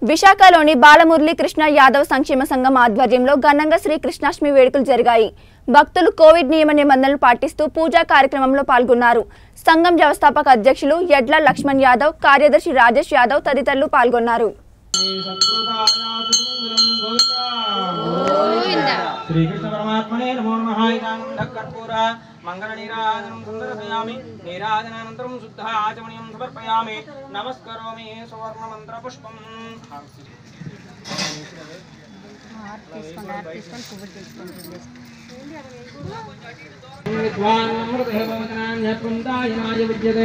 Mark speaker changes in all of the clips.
Speaker 1: విశాఖలోని బాలమురళీ కృష్ణ యాదవ్ సంక్షేమ సంఘం ఆధ్వర్యంలో ఘనంగా శ్రీ కృష్ణాష్టమి వేడుకలు జరిగాయి భక్తులు కోవిడ్ నియమ నిబంధనలు పాటిస్తూ పూజా కార్యక్రమంలో పాల్గొన్నారు సంఘం వ్యవస్థాపక అధ్యక్షులు యడ్ల లక్ష్మణ్ యాదవ్ కార్యదర్శి రాజేష్ యాదవ్ తదితరులు పాల్గొన్నారు
Speaker 2: శ్రీకృష్ణ పరమాత్మనే నమో నమః ఇదానంద కర్పూర మంగళ నీరాజనం సందర్శయామి నీరాజనానంతరం శుద్ధ ఆచమనీయం సమర్పయామి నమస్కరోమి సువర్ణ మంత్ర పుష్పం విద్వాన్ అమృతేవ వచనాన్యత్వంతాయనాయ విద్యతే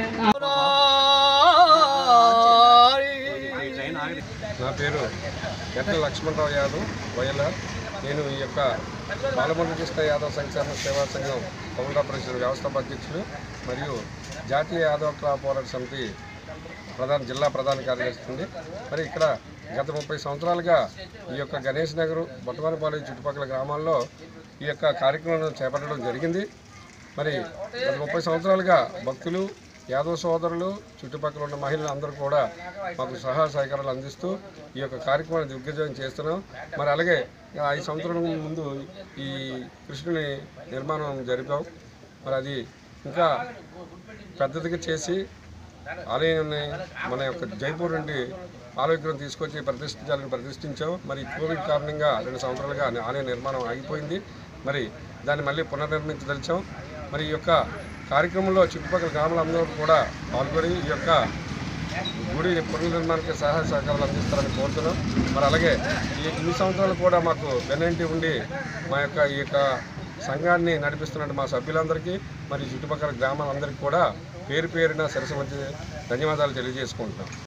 Speaker 3: నా పేరు ఎట్ల లక్ష్మణరావు యాదవ్ వైఎల్ఆర్ నేను ఈ యొక్క బాలమురళీ కృష్ణ యాదవ్ సంక్షేమ సేవా సంఘం పౌండా పరిషత్ వ్యవస్థాపక అధ్యక్షులు మరియు జాతీయ యాదవ్ క్లా పోరాట సమితి ప్రధాన జిల్లా ప్రధాన కార్యదర్శి ఉంది మరి ఇక్కడ గత ముప్పై సంవత్సరాలుగా ఈ యొక్క గణేష్ నగర్ బొట్టవారిపాలెం చుట్టుపక్కల గ్రామాల్లో ఈ యొక్క కార్యక్రమం చేపట్టడం జరిగింది మరి గత ముప్పై సంవత్సరాలుగా భక్తులు యాదవ సోదరులు చుట్టుపక్కల ఉన్న మహిళలు అందరూ కూడా మాకు సహాయ సహకారాలు అందిస్తూ ఈ యొక్క కార్యక్రమాన్ని దిగ్విజయం చేస్తున్నాం మరి అలాగే ఐదు సంవత్సరాల ముందు ఈ కృష్ణుని నిర్మాణం జరిపాం మరి అది ఇంకా పెద్దదిగా చేసి ఆలయాన్ని మన యొక్క జైపూర్ నుండి ఆలయ తీసుకొచ్చి ప్రతిష్ఠించాలని ప్రతిష్ఠించాం మరి కోవిడ్ కారణంగా రెండు సంవత్సరాలుగా ఆలయ నిర్మాణం ఆగిపోయింది మరి దాన్ని మళ్ళీ పునర్నిర్మించదలిచాం మరి ఈ యొక్క కార్యక్రమంలో చుట్టుపక్కల గ్రామాలందరూ కూడా పాల్గొని ఈ యొక్క గుడి పునర్నిర్మాణానికి సహాయ సహకారాలు అందిస్తారని కోరుతున్నాం మరి అలాగే ఈ ఇన్ని సంవత్సరాలు కూడా మాకు వెనంటి ఉండి మా యొక్క ఈ యొక్క సంఘాన్ని నడిపిస్తున్న మా సభ్యులందరికీ మరి చుట్టుపక్కల గ్రామాలందరికీ కూడా పేరు పేరున సరస్వతి ధన్యవాదాలు తెలియజేసుకుంటున్నాం